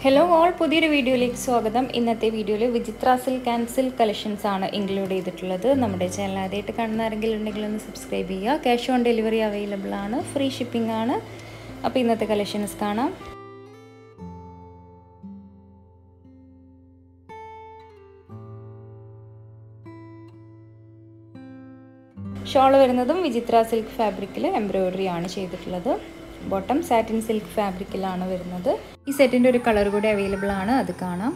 hello all പുതിയൊരു വീഡിയോയിലേക്ക് സ്വാഗതം ഇന്നത്തെ വീഡിയോയിൽ Vichitra silk and silk collections ആണ് ഇൻക്ലൂഡ് ചെയ്തിട്ടുള്ളത് നമ്മുടെ ചാനൽ ആദ്യമായിട്ട് കാണുന്ന ആരെങ്കിലും ഉണ്ടെങ്കിൽ ഒന്ന് സബ്സ്ക്രൈബ് ചെയ്യുക ക്യാഷ് ഓൺ ഡെലിവറി അവൈലബിൾ ആണ് ഫ്രീ ഷിപ്പിംഗ് ആണ് അപ്പോൾ ഇന്നത്തെ കളക്ഷൻസ് കാണാം ഷോൾ വരുന്നതും വിചിത്ര സിൽക്ക് ഫാബ്രിക്കിൽ എംബ്രോയിഡറി ആണ് ചെയ്തിട്ടുള്ളത് ബോട്ടം സാറ്റിൻ സിൽക്ക് ഫാബ്രിക്കിലാണ് വരുന്നത് ഈ സെറ്റിൻ്റെ ഒരു കളർ കൂടി അവൈലബിൾ ആണ് അത് കാണാം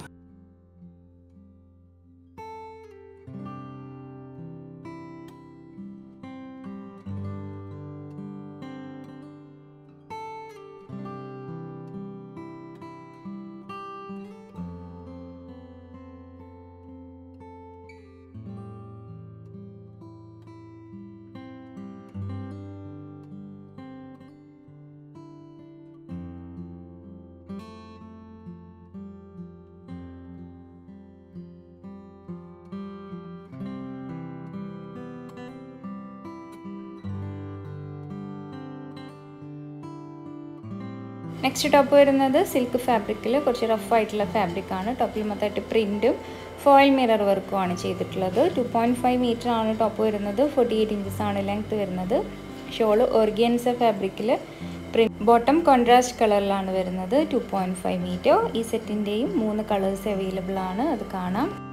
നെക്സ്റ്റ് ടോപ്പ് വരുന്നത് സിൽക്ക് ഫാബ്രിക്കിൽ കുറച്ച് റഫ് ആയിട്ടുള്ള ഫാബ്രിക് ആണ് ടോപ്പിൽ മൊത്തമായിട്ട് പ്രിൻറ്റും ഫോയിൽ മിറർ വർക്കും ആണ് ചെയ്തിട്ടുള്ളത് ടു പോയിൻറ്റ് ഫൈവ് മീറ്റർ ആണ് ടോപ്പ് വരുന്നത് ഫോർട്ടി എയ്റ്റ് ഇഞ്ചസ് ആണ് ലെങ്ത് വരുന്നത് ഷോള് ഓർഗിയൻസ ഫാബ്രിക്കിൽ പ്രിന്റ് ബോട്ടം കോൺട്രാസ്റ്റ് കളറിലാണ് വരുന്നത് ടു പോയിൻറ്റ് ഫൈവ് മീറ്റർ ഈ സെറ്റിൻ്റെയും മൂന്ന് കളേഴ്സ് അവൈലബിൾ ആണ് അത് കാണാം